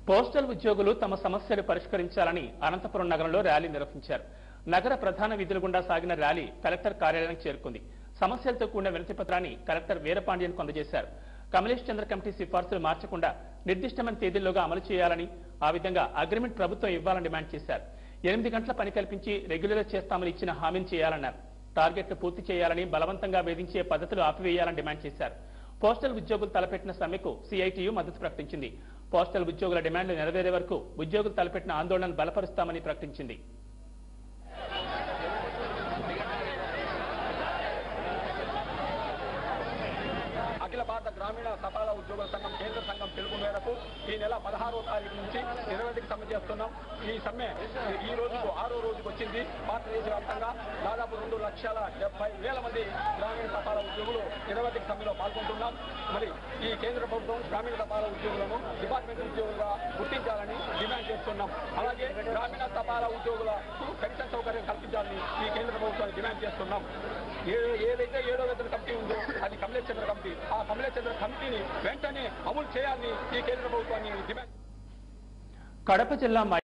postal ఉద్యోగులు తమ సమస్యలు పరిష్కరించాలని అనంతపురం నగరంలో ర్యాలీ నిర్వహించారు నగర ప్రధాన వీధుల గుండా సాగిన ర్యాలీ కలెక్టర్ కార్యాలయానికి చేరుకుంది సమస్యలతో కూడిన వినతి పత్రాన్ని కలెక్టర్ వీరపాండ్యన్ అందజేశారు కమలేష్ చంద్ర కమిటీ సిఫార్సులు మార్చకుండా నిర్దిష్టమైన తేదీల్లోగా అమలు చేయాలని ఆ విధంగా అగ్రిమెంట్ ప్రభుత్వం ఇవ్వాలని డిమాండ్ చేశారు ఎనిమిది గంటల పని కల్పించి రెగ్యులర్ చేస్తామని ఇచ్చిన హామీని చేయాలన్నారు టార్గెట్లు పూర్తి చేయాలని బలవంతంగా వేధించే పద్ధతులు ఆపివేయాలని డిమాండ్ చేశారు పోస్టల్ ఉద్యోగులు తలపెట్టిన సమ్మెకు సిఐటియు మద్దతు ప్రకటించింది పోస్టల్ ఉద్యోగుల డిమాండ్లు నెరవేరే వరకు ఉద్యోగులు తలపెట్టిన ఆందోళనను బలపరుస్తామని ప్రకటించింది అఖిల భారత గ్రామీణ తపాలా ఉద్యోగుల సంఘం కేంద్ర సంఘం పిలుపు మేరకు ఈ నెల పదహారో తారీఖు నుంచి నిరవధిక సమ్మె చేస్తున్నాం ఈ సమ్మె ఈ రోజుకు ఆరో రోజుకు వచ్చింది భారతదేశ వ్యాప్తంగా దాదాపు రెండు లక్షల డెబ్బై వేల మంది గ్రామీణ తపాలా ఉద్యోగులు నిరవధిక సమ్మెలో పాల్గొంటున్నాం మరి ఈ కేంద్ర ప్రభుత్వం గ్రామీణ తపాలా ఉద్యోగులను డిపార్ట్మెంట్ ఉద్యోగులుగా గుర్తించాలని డిమాండ్ చేస్తున్నాం అలాగే గ్రామీణ తపాలా ఉద్యోగులకు పెన్షన్ సౌకర్యం కల్పించాలని ఈ కేంద్ర ప్రభుత్వాన్ని డిమాండ్ చేస్తున్నాం ఏ- ఏదైతే ఏడో వేతన కమిటీ ఉందో అది కమలేష్ చంద్ర కమిటీ ఆ కమలేష్ చంద్ర కమిటీని వెంటనే అమలు చేయాలని ఈ కేంద్ర ప్రభుత్వాన్ని డిమాండ్ కడప జిల్లా